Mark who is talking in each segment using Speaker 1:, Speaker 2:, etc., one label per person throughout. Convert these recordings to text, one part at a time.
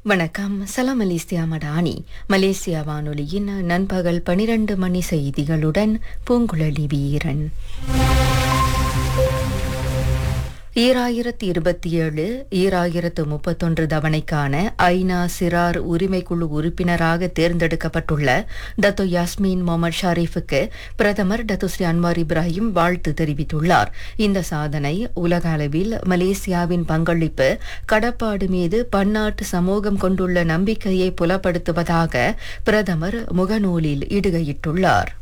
Speaker 1: வணக்கம் சலாம் Malaysia Madani Malaysia வானொலியின் நண்பகல் பனிரண்டு மணி செய்திகளுடன் பூங்குழலி வீரன் ஈராயிரத்தி இருபத்தி ஏழு ஈராயிரத்து முப்பத்தொன்று தவணைக்கான ஐநா சிறார் உரிமைக்குழு உறுப்பினராக தேர்ந்தெடுக்கப்பட்டுள்ள டத்தோ யாஸ்மின் முகமது ஷரீஃபுக்கு பிரதமர் டத்தோ ஸ்ரீ அன்வார் இப்ராஹிம் வாழ்த்து தெரிவித்துள்ளார் இந்த சாதனை உலக அளவில் மலேசியாவின் பங்களிப்பு கடப்பாடு மீது பன்னாட்டு சமூகம் கொண்டுள்ள நம்பிக்கையை புலப்படுத்துவதாக பிரதமர் முகநூலில் இடுகையிட்டுள்ளார்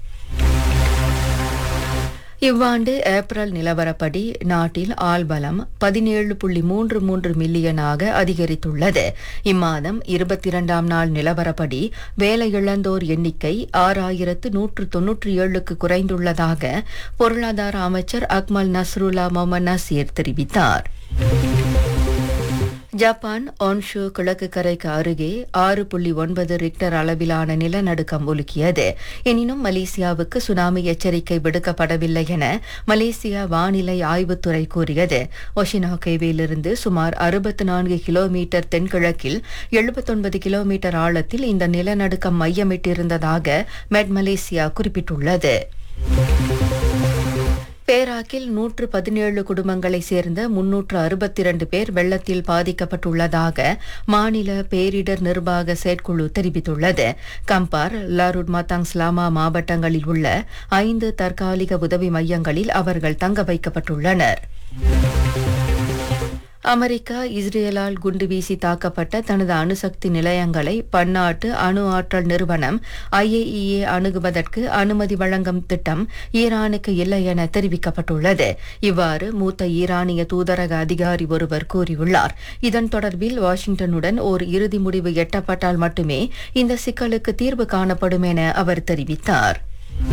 Speaker 1: இவ்வாண்டு ஏப்ரல் நிலவரப்படி நாட்டில் ஆள்பலம் பதினேழு புள்ளி மூன்று மூன்று மில்லியனாக அதிகரித்துள்ளது இம்மாதம் இருபத்தி இரண்டாம் நாள் நிலவரப்படி வேலையிழந்தோர் எண்ணிக்கை ஆறாயிரத்து நூற்று தொன்னூற்றி ஏழுக்கு குறைந்துள்ளதாக பொருளாதார அமைச்சர் அக்மல் நஸ்ருல்லா மொமன் நசீர் தெரிவித்தார் ஜப்பான் ஆன்ஷோ கிழக்கு கரைக்கு அருகே ஆறு புள்ளி ஒன்பது ரிக்டர் அளவிலான நிலநடுக்கம் உலுக்கியது எனினும் மலேசியாவுக்கு சுனாமி எச்சரிக்கை விடுக்கப்படவில்லை என மலேசியா வானிலை ஆய்வுத்துறை கூறியது ஒஷினாகேவிலிருந்து சுமார் அறுபத்தி நான்கு கிலோமீட்டர் தென்கிழக்கில் எழுபத்தொன்பது கிலோமீட்டர் ஆழத்தில் இந்த நிலநடுக்கம் மையமிட்டிருந்ததாக மெட் மலேசியா குறிப்பிட்டுள்ளது பேராக்கில் நூற்று பதினேழு குடும்பங்களைச் சேர்ந்த முன்னூற்று அறுபத்தி இரண்டு பேர் வெள்ளத்தில் பாதிக்கப்பட்டுள்ளதாக மாநில பேரிடர் நிர்வாக செயற்குழு தெரிவித்துள்ளது கம்பார் லாருட் மத்தாங் ஸ்லாமா மாவட்டங்களில் உள்ள ஐந்து தற்காலிக உதவி மையங்களில் அவர்கள் தங்க வைக்கப்பட்டுள்ளனர் அமெரிக்கா இஸ்ரேலால் குண்டு வீசி தாக்கப்பட்ட தனது அணுசக்தி நிலையங்களை பன்னாட்டு அணு ஆற்றல் நிறுவனம் ஐஏஇஏ அணுகுவதற்கு அனுமதி வழங்கும் திட்டம் ஈரானுக்கு இல்லை என தெரிவிக்கப்பட்டுள்ளது இவ்வாறு மூத்த ஈரானிய தூதரக அதிகாரி ஒருவர் கூறியுள்ளார் இதன் தொடர்பில் வாஷிங்டனுடன் ஓர் இறுதி முடிவு எட்டப்பட்டால் மட்டுமே இந்த சிக்கலுக்கு தீர்வு காணப்படும் என அவர் தெரிவித்தார்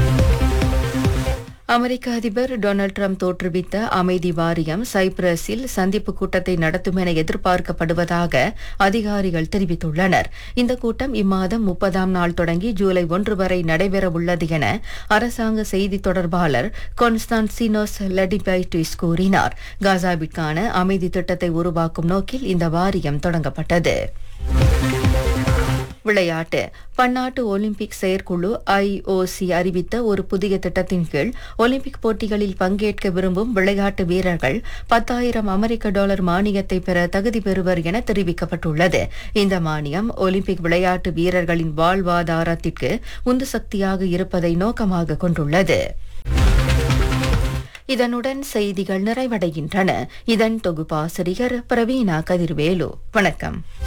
Speaker 1: அமெரிக்க அதிபர் டொனால்டு ட்ரம்ப் தோற்றுவித்த அமைதி வாரியம் சைப்ரஸில் சந்திப்பு கூட்டத்தை நடத்தும் என எதிர்பார்க்கப்படுவதாக அதிகாரிகள் தெரிவித்துள்ளனர் இந்த கூட்டம் இம்மாதம் முப்பதாம் நாள் தொடங்கி ஜூலை ஒன்று வரை நடைபெறவுள்ளது என அரசாங்க செய்தி தொடர்பாளர் கொன்ஸ்டான்சினோஸ் லெடிபைட்டிஸ் கூறினார் காசாவிற்கான அமைதி திட்டத்தை உருவாக்கும் நோக்கில் இந்த வாரியம் தொடங்கப்பட்டது விளையாட்டு பன்னாட்டு ஒலிம்பிக் செயற்குழு ஐஓசி அறிவித்த ஒரு புதிய திட்டத்தின் கீழ் ஒலிம்பிக் போட்டிகளில் பங்கேற்க விரும்பும் விளையாட்டு வீரர்கள் பத்தாயிரம் அமெரிக்க டாலர் மானியத்தை பெற தகுதி பெறுவர் என தெரிவிக்கப்பட்டுள்ளது இந்த மானியம் ஒலிம்பிக் விளையாட்டு வீரர்களின் வாழ்வாதாரத்திற்கு உந்து சக்தியாக இருப்பதை நோக்கமாக கொண்டுள்ளது இதனுடன் செய்திகள் நிறைவடைகின்றன இதன் தொகுப்பாசிரியர் பிரவீணா கதிர்வேலு வணக்கம்